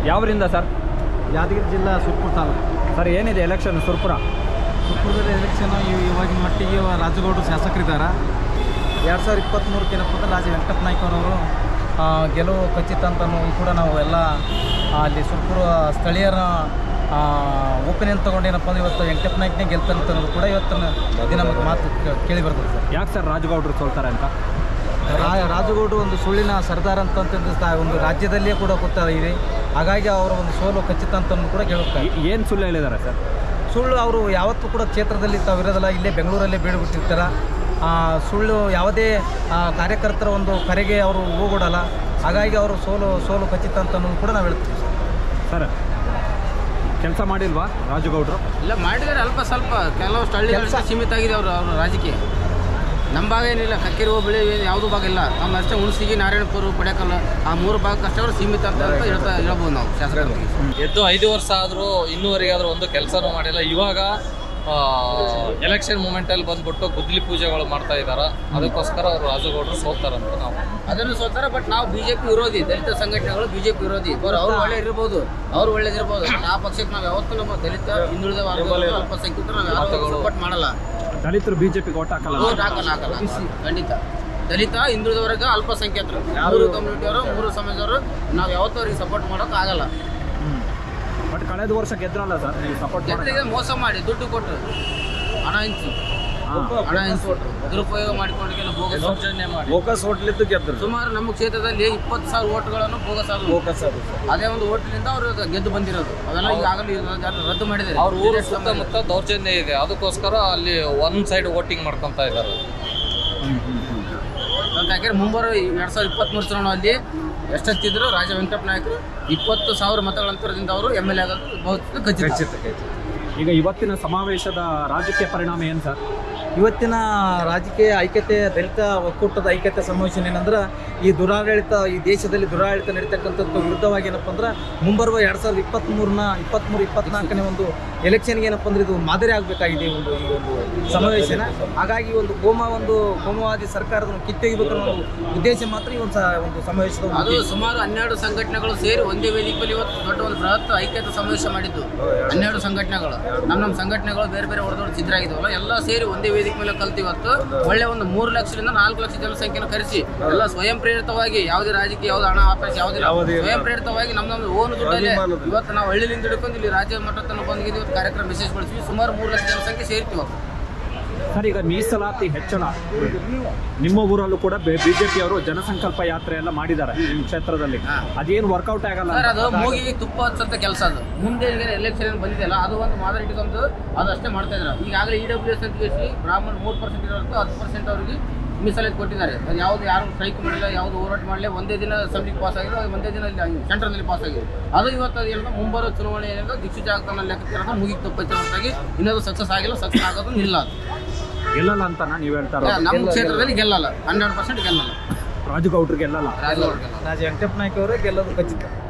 ಯಾವರಿಂದ sir Yadgir ಜಿಲ್ಲಾ Surpur taluk sir ಏನಿದೆ election Surpur ಸುರ್ಪುರದಲ್ಲಿ ಎಲೆಕ್ಷನ್ ಇವಾಗಿನ ಮಟ್ಟಿಗೆ ರಾಜಗೌಡರು ಶಾಸಕರಿದ್ದಾರೆ ಎರಡು ಸಾವಿರದ ಇಪ್ಪತ್ತ್ಮೂರಕ್ಕೆ ಏನಪ್ಪ ಅಂದ್ರೆ ರಾಜ ವೆಂಕಟಪ್ಪ ನಾಯ್ಕ ಅವರವರು ಆ, ಗೆಲುವು ಖಚಿತ ಅಂತ ಅನ್ನೋದು ಕೂಡ ನಾವು ಎಲ್ಲ ಆ, ಅಲ್ಲಿ ಸುರ್ಪುರ ಸ್ಥಳೀಯರ ಒಪಿನಿಯನ್ ತೊಗೊಂಡು ಏನಪ್ಪ ಅಂದ್ರೆ ಇವತ್ತು ವೆಂಕಟಪ್ಪ ನಾಯ್ಕನೇ ಗೆಲ್ತಾನೆ ಅಂತ ಅನ್ನೋದು ಕೂಡ ಇವತ್ತಿನ ದಿನ ನಮಗೆ ಮಾತು ಕೇ- ಕೇಳಿ ಬರ್ತದೆ ಸರ್ ಯಾಕೆ ಸರ್ ರಾಜಗೌಡರು ಸೋಲ್ತಾರೆ ಅಂತ ರಾ- ರಾಜಗೌಡರು ಒಂದು ಸುಳ್ಳಿನ ಸರ್ದಾರ್ ಅಂತಂತಂದು ಸ- ಒಂದು ರಾಜ್ಯದಲ್ಲಿಯೇ ಕೂಡ ಗೊತ್ತಾ ಇದೆ ಹಾಗಾಗಿ ಅವರ ಒಂದು ಸೋಲು ಖಚಿತ ಅಂತ ಅನ್ನೋದು ಕೂಡ ಕೇಳುತ್ತಾರೆ ಏನು ಸುಳ್ಳು ಹೇಳಿದ್ದಾರೆ ಸರ್ ಸುಳ್ಳು ಅವರು ಯಾವತ್ತೂ ಕೂಡ ಕ್ಷೇತ್ರದಲ್ಲಿ ತಾವು ಇರೋದಲ್ಲ ಇಲ್ಲೇ ಬೆಂಗಳೂರಲ್ಲೇ ಬೀಳ್ಬಿಟ್ಟಿರ್ತಾರೆ ಆ, ಸುಳ್ಳು ಯಾವುದೇ ಆ, ಕಾರ್ಯಕರ್ತರ ಒಂದು ಕರೆಗೆ ಅವರು ಹೋಗೊಡಲ್ಲ ಹಾಗಾಗಿ ಅವರು ಸೋಲು ಸೋಲು ಖಚಿತ ಅಂತ ಅನ್ನೋದು ಕೂಡ ನಾವು ಹೇಳ್ತೀವಿ ಸರ್ ಕೆಲಸ ಮಾಡಿಲ್ವಾ ರಾಜಗೌಡರು ಇಲ್ಲ ಮಾಡಿದ್ದಾರೆ ಅಲ್ಪ ಸ್ವಲ್ಪ ಕೆಲವು ಸ್ಥಳೀಯರಿಗೆ ಸೀಮಿತ ಆಗಿದೆ ಅವರು ಅವ್ರ ರಾಜಕೀಯ ನಮ್ಮ ಭಾಗ ಏನಿಲ್ಲ ಕಕ್ಕೇರಿ ಹೋಬಳಿ ಏನು ಯಾವುದೂ ಭಾಗ ಇಲ್ಲ ನಮ್ಮ ಅಷ್ಟೇ ಹುಣಸಿಗೆ ನಾರಾಯಣಪುರ ಕೊಡೆಕಲ್ಲು ಆ ಮೂರು ಭಾಗಕ್ಕಷ್ಟೇ ಅವರು ಸೀಮಿತ ಅಂತ ಅಂತ ಹೇಳ್ತಾ ಹೇಳ್ಬೋದು ನಾವು ಶಾಸಕರಿಗೆ ಎದ್ದು ಐದು ವರ್ಷ ಆದರೂ ಇನ್ನೂವರೆಗೆ ಆದರೂ ಒಂದು ಕೆಲಸನೂ ಮಾಡಿಲ್ಲ ಇವಾಗ ಎಲೆಕ್ಷನ್ ಮೂಮೆಂಟಲ್ಲಿ ಬಂದ್ಬಿಟ್ಟು ಗುದ್ಲಿ ಪೂಜೆಗಳು ಮಾಡ್ತಾ ಇದ್ದಾರೆ ಅದಕ್ಕೋಸ್ಕರ ಅವರು ರಾಜಗೌಡರು ಸೋಲ್ತಾರಂತ ನಾವು ಅದನ್ನು ಸೋಲ್ತಾರೆ ಬಟ್ ನಾವು ಬಿಜೆಪಿ ವಿರೋಧಿ ದಲಿತ ಸಂಘಟನೆಗಳು ಬಿಜೆಪಿ ವಿರೋಧಿ ಅವ್ರು ಅವ್ರು ಒಳ್ಳೆ ಇರ್ಬೋದು ಅವ್ರು ಒಳ್ಳೇದಿರ್ಬೋದು ಆ ಪಕ್ಷಕ್ಕೆ ನಾವು ಯಾವತ್ತೂ ನಮ್ಮ ದಲಿತ ಹಿಂದುಳಿದ ವರ್ಗಗಳು ಅಲ್ಪಸಂಖ್ಯಾತರು ನಾವು ಯಾರು ಸಪೋರ್ಟ್ ಮಾಡಲ್ಲ ದಲಿತರು ಬಿಜೆಪಿಗೆ ಓಟ್ ಹಾಕಲ್ಲ ಓಟ್ ಹಾಕಲ್ಲ ಹಾಕಲ್ಲ ಖಂಡಿತ ದಲಿತ ಹಿಂದುಳಿದ ವರ್ಗ ಅಲ್ಪಸಂಖ್ಯಾತರು ಮೂರು ಕಮ್ಯುನಿಟಿಯವರು ಮೂರು ಸಮಾಜದವರು ನಾವು ಯಾವತ್ತೂ ಅವ್ರಿಗೆ ಸಪೋರ್ಟ್ ಮಾಡೋಕೆ ಆಗಲ್ಲ ಬಟ್ ಕಳೆದ ವರ್ಷ ಗೆದ್ರಲ್ಲ ಸರ್ ನೀವು ಸಪೋರ್ಟ್ ಮಾಡಿ ಜನರಿಗೆ ಮೋಸ ಮಾಡಿ ದುಡ್ಡು ಕೊಟ್ಟು ಹಣ ಹಂಚಿ ಹಣ ಹಂಚಿ ದುರುಪಯೋಗ ಮಾಡಿಕೊಂಡು ಬೋಗಸ್ ದೌರ್ಜನ್ಯ ಮಾಡಿ ಬೋಕಸ್ ಹೋಟ್ಲಿದ್ದು ಗೆದ್ದರು ಸುಮಾರು ನಮ್ಮ ಕ್ಷೇತ್ರದಲ್ಲಿ ಇಪ್ಪತ್ತು ಸಾವಿರ ಓಟ್ಗಳನ್ನು ಬೋಗಸ್ ಆದವು ಬೋಕಸ್ ಅದು ಅದೇ ಒಂದು ಓಟ್ಲಿಂದ ಅವರು ಗೆದ್ದು ಬಂದಿರೋದು ಅವೆಲ್ಲ ಈಗಾಗಲೇ ರದ್ದು ಮಾಡಿದ್ದಾರೆ ಅವ್ರ ಊರು ಸುತ್ತಮುತ್ತ ದೌರ್ಜನ್ಯ ಇದೆ ಅದಕ್ಕೋಸ್ಕರ ಅಲ್ಲಿ ಒನ್ ಸೈಡ್ ವೋಟಿಂಗ್ ಮಾಡ್ಕೊಂತ ಇದ್ದಾರೆ ಅಂತ ಯಾಕಂದ್ರೆ ಮುಂಬರೋ ಎರಡ್ ಸಾವಿರದ ಇಪ್ಪತ್ಮೂರು ಚುನಾವಣೆಯಲ್ಲಿ ಎಷ್ಟೊತ್ತಿದ್ರು ರಾಜ ವೆಂಕಟಪ್ಪ ನಾಯಕರು ಇಪ್ಪತ್ತು ಸಾವಿರ ಮತಗಳ ಅಂತರದಿಂದ ಅವರು ಎಮ್ ಎಲ್ ಎ ಆಗೋದು ಬಹುತೇಕ ಖಚಿತ ಈಗ ಇವತ್ತಿನ ಸಮಾವೇಶದ ರಾಜಕೀಯ ಪರಿಣಾಮ ಏನು ಸರ್ ಇವತ್ತಿನ ರಾಜಕೀಯ ಐಕ್ಯತೆ ದಲಿತ ಒಕ್ಕೂಟದ ಐಕ್ಯತೆ ಸಮಾವೇಶನ ಏನಂದ್ರೆ ಈ ದುರಾಡಳಿತ ಈ ದೇಶದಲ್ಲಿ ದುರಾಡಳಿತ ನಡೀತಕ್ಕಂಥದ್ದು ವಿರುದ್ಧವಾಗಿ ಏನಪ್ಪ ಅಂದ್ರೆ ಮುಂಬರುವ ಎರಡು ಸಾವಿರದ ಇಪ್ಪತ್ತ್ಮೂರನ ಇಪ್ಪತ್ತ್ಮೂರು ಇಪ್ಪತ್ನಾಲ್ಕನೇ ಒಂದು ಎಲೆಕ್ಷನ್ಗೆ ಏನಪ್ಪ ಅಂದ್ರೆ ಇದು ಮಾದರಿ ಆಗಬೇಕಾಗಿದೆ ಈ ಒಂದು ಈ ಒಂದು ಸಮಾವೇಶನ ಹಾಗಾಗಿ ಒಂದು ಕೋಮ ಒಂದು ಕೋಮವಾದಿ ಸರ್ಕಾರದ ಕಿತ್ತೆಗಿಬೇಕು ಅನ್ನೋ ಒಂದು ಉದ್ದೇಶ ಮಾತ್ರ ಈ ಒಂದು ಸ- ಒಂದು ಸಮಾವೇಶದ ಒಂದು ಅದು ಸುಮಾರು ಹನ್ನೆರಡು ಸಂಘಟನೆಗಳು ಸೇರಿ ಒಂದೇ ವೇದಿಕೆಯಲ್ಲಿ ಇವತ್ತು ದೊಡ್ಡ ಒಂದು ಬೃಹತ್ ಐಕ್ಯತೆ ಸಮಾವೇಶ ಮಾಡಿದ್ದು ಹನ್ನೆರಡು ಸಂಘಟನೆಗಳು ನಮ್ಮ ನಮ್ಮ ಸಂಘಟನೆಗಳು ಬೇರೆ ಬೇರೆ ಹೊಡೆದೊಡ್ಡ ಛಿದ್ರಾಗಿದ್ದಾವಲ್ಲ ಎಲ್ಲ ಸೇರಿ ಒಂದೇ ವೇದಿಕೆ ಮೇಲೆ ಕಲ್ತು ಇವತ್ತು ಒಳ್ಳೆ ಒಂದು ಮೂರು ಲಕ್ಷದಿಂದ ನಾಲ್ಕು ಲಕ್ಷ ಜನಸಂಖ್ಯೆನ ಕರೆಸಿ ಎಲ್ಲ ಸ್ವಯಂ ಪ್ರೇರಿತವಾಗಿ ಯಾವುದೇ ರಾಜಕೀಯ ಯಾವುದೇ ಹಣ ಆಪರೇಷನ್ ಯಾವುದೇ ಸ್ವಯಂ ಪ್ರೇರಿತವಾಗಿ ನಮ್ಮ ನಮ್ಮ ಓನ್ ದುಡ್ಡಲ್ಲೇ ಇವತ್ತು ನಾವು ಹಳ್ಳಿಲಿಂದ ಹಿಡ್ಕೊಂಡು ಇಲ್ಲಿ ರಾಜ್ಯ ಮಟ್ಟ ತನಕ ಬಂದಿದ್ದು ಇವತ್ತು ಕಾರ್ಯಕ್ರಮ ವಿಶೇಷಗೊಳಿಸಿದ್ವಿ ಸುಮಾರು ಮೂರು ಲಕ್ಷ ಜನಸಂಖ್ಯೆ ಸೇರ್ತೀವಿ ಇವತ್ತು. ಸರ್ ಈಗ ಮೀಸಲಾತಿ ಹೆಚ್ಚಳ ನಿಮ್ಮ ಊರಲ್ಲೂ ಕೂಡ ಬಿಜೆಪಿ ಅವರು ಜನಸಂಕಲ್ಪ ಯಾತ್ರೆ ಎಲ್ಲ ಮಾಡಿದ್ದಾರೆ ನಿಮ್ಮ ಕ್ಷೇತ್ರದಲ್ಲಿ ಹಾ. ಅದೇನು ವರ್ಕೌಟ್ ಆಗಲ್ಲ ಸರ್ ಅಂತ. ಅದು ಮೂಗಿಗೆ ತುಪ್ಪ ಹಚ್ಚಂತ ಕೆಲಸ ಅದು ಮುಂದೆ ಈಗ ಎಲೆಕ್ಷನ್ ಏನು ಬಂದಿದೆಯಲ್ಲ ಅದು ಒಂದು ಮಾದರಿ ಇಟ್ಕೊಂಡು ಅದಷ್ಟೇ ಮಾಡ್ತಾ ಇದ್ದಾರೆ ಈಗಾಗಲೇ ಇ ಡಬ್ಲ್ಯೂ ಎಸ್ ಅಂತ ಕೇಸಿ ಬ್ರಾಹ್ಮಣ ಮೂರು ಪರ್ಸೆಂಟ್ ಇರೋದು ಹತ್ತು ಪರ್ಸೆಂಟ್ ಅವರಿಗೆ ಮೀಸಲಾತಿ ಕೊಟ್ಟಿದ್ದಾರೆ ಅದು ಯಾವುದು ಯಾರು ಸ್ಟ್ರೈಕ್ ಮಾಡಿಲ್ಲ ಯಾವುದು ಹೋರಾಟ ಮಾಡಲಿ ಒಂದೇ ದಿನ ಅಸೆಂಬ್ಲಿಗೆ ಪಾಸ್ ಆಗಿದೆ ಅದು ಒಂದೇ ದಿನ ಸೆಂಟ್ರಲ್ನಲ್ಲಿ ಪಾಸ್ ಆಗಿದೆ ಅದು ಇವತ್ತು ಅದು ಏನಂದ್ರೆ ಮುಂಬರೋ ಚುನಾವಣೆ ಏನಿದೆ ದಿಕ್ಸೂಚಿ ಆಗ್ತಾನೆ ಲೆಕ್ಕ ಮುಗಿಗೆ ತಪ್ಪ ಹೊರತಾಗಿ ಇನ್ನದು ಸಕ್ಸಸ್ ಆಗಿಲ್ಲ ಸಕ್ಸಸ್ ಆಗೋದು ಇಲ್ಲ ಅದು. ಗೆಲ್ಲಲ್ಲ ಅಂತ ನೀವು ಹೇಳ್ತಾರ ನಮ್ಮ ಕ್ಷೇತ್ರದಲ್ಲಿ ಗೆಲ್ಲಲ್ಲ ಹನ್ನೆರಡು ಪರ್ಸೆಂಟ್ ಗೆಲ್ಲಲ್ಲ ರಾಜಗೌಡ್ರು ಗೆಲ್ಲಲ್ಲ ರಾಜಗೌಡ ಗೆಲ್ಲಲ್ಲ ರಾಜ ವೆಂಕಟಪ್ಪ ನಾಯ್ಕ ಅವರೇ ಗೆಲ್ಲೋದು ಖಚಿತ